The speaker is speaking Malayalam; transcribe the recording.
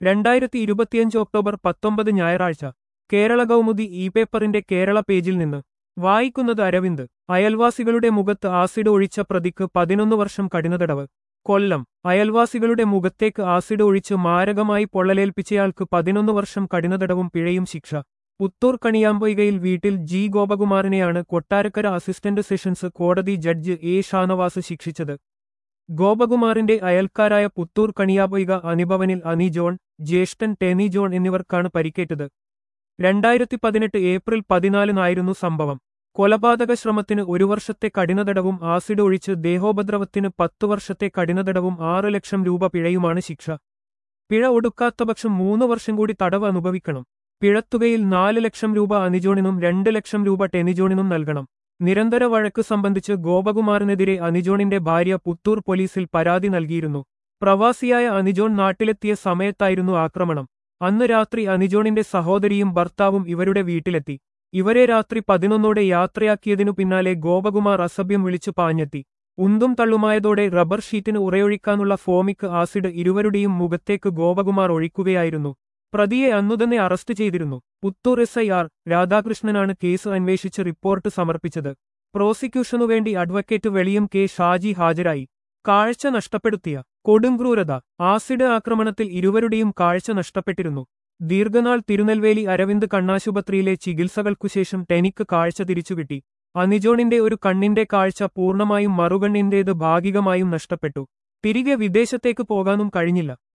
രണ്ടായിരത്തി ഇരുപത്തിയഞ്ച് ഒക്ടോബർ പത്തൊമ്പത് ഞായറാഴ്ച കേരള കൗമുദി ഇ പേപ്പറിന്റെ കേരള പേജിൽ നിന്ന് വായിക്കുന്നത് അരവിന്ദ് അയൽവാസികളുടെ മുഖത്ത് ആസിഡ് ഒഴിച്ച പ്രതിക്ക് പതിനൊന്ന് വർഷം കഠിനതടവ് കൊല്ലം അയൽവാസികളുടെ മുഖത്തേക്ക് ആസിഡ് ഒഴിച്ച് മാരകമായി പൊള്ളലേൽപ്പിച്ചയാൾക്ക് പതിനൊന്ന് വർഷം കഠിനതടവും പിഴയും ശിക്ഷ പുത്തൂർ കണിയാമ്പൊയ്കയിൽ വീട്ടിൽ ജി ഗോപകുമാറിനെയാണ് കൊട്ടാരക്കര അസിസ്റ്റന്റ് സെഷൻസ് കോടതി ജഡ്ജ് എ ഷാനവാസ് ശിക്ഷിച്ചത് ഗോപകുമാറിന്റെ അയൽക്കാരായ പുത്തൂർ കണിയാപൊയ്ക അനിഭവനിൽ അനി ജോൺ ജ്യേഷ്ഠൻ ടെനി ജോൺ എന്നിവർക്കാണ് പരിക്കേറ്റത് രണ്ടായിരത്തി പതിനെട്ട് ഏപ്രിൽ പതിനാലിനായിരുന്നു സംഭവം കൊലപാതക ശ്രമത്തിന് ഒരു വർഷത്തെ കഠിനതടവും ആസിഡ് ഒഴിച്ച് ദേഹോപദ്രവത്തിന് പത്തു വർഷത്തെ കഠിനതടവും ആറ് ലക്ഷം രൂപ പിഴയുമാണ് ശിക്ഷ പിഴ ഒടുക്കാത്തപക്ഷം മൂന്ന് വർഷം കൂടി തടവ് അനുഭവിക്കണം പിഴത്തുകയിൽ നാല് ലക്ഷം രൂപ അനിജോണിനും രണ്ട് ലക്ഷം രൂപ ടെനിജോണിനും നൽകണം നിരന്തര വഴക്ക് സംബന്ധിച്ച് ഗോപകുമാറിനെതിരെ അനിജോണിന്റെ ഭാര്യ പുത്തൂർ പോലീസിൽ പരാതി നൽകിയിരുന്നു പ്രവാസിയായ അനിജോൺ നാട്ടിലെത്തിയ സമയത്തായിരുന്നു ആക്രമണം അന്ന് രാത്രി അനിജോണിന്റെ സഹോദരിയും ഭർത്താവും ഇവരുടെ വീട്ടിലെത്തി ഇവരെ രാത്രി പതിനൊന്നോടെ യാത്രയാക്കിയതിനു പിന്നാലെ ഗോപകുമാർ അസഭ്യം വിളിച്ചു പാഞ്ഞെത്തി ഉന്തും തള്ളുമായതോടെ റബ്ബർ ഷീറ്റിന് ഉറയൊഴിക്കാനുള്ള ഫോമിക് ആസിഡ് ഇരുവരുടെയും മുഖത്തേക്ക് ഗോപകുമാർ ഒഴിക്കുകയായിരുന്നു പ്രതിയെ അന്നുതന്നെ അറസ്റ്റ് ചെയ്തിരുന്നു പുത്തൂർ എസ് ഐ ആർ രാധാകൃഷ്ണനാണ് കേസ് അന്വേഷിച്ച് റിപ്പോർട്ട് സമർപ്പിച്ചത് പ്രോസിക്യൂഷനുവേണ്ടി അഡ്വക്കേറ്റ് വെളിയം കെ ഷാജി ഹാജരായി കാഴ്ച നഷ്ടപ്പെടുത്തിയ കൊടുങ്ക്രൂരത ആസിഡ് ആക്രമണത്തിൽ ഇരുവരുടെയും കാഴ്ച നഷ്ടപ്പെട്ടിരുന്നു ദീർഘനാൾ തിരുനെൽവേലി അരവിന്ദ് കണ്ണാശുപത്രിയിലെ ചികിത്സകൾക്കുശേഷം ടെനിക്ക് കാഴ്ച തിരിച്ചുകിട്ടി അനിജോണിന്റെ ഒരു കണ്ണിന്റെ കാഴ്ച പൂർണ്ണമായും മറുകണ്ണിന്റേത് ഭാഗികമായും നഷ്ടപ്പെട്ടു തിരികെ വിദേശത്തേക്ക് പോകാനും കഴിഞ്ഞില്ല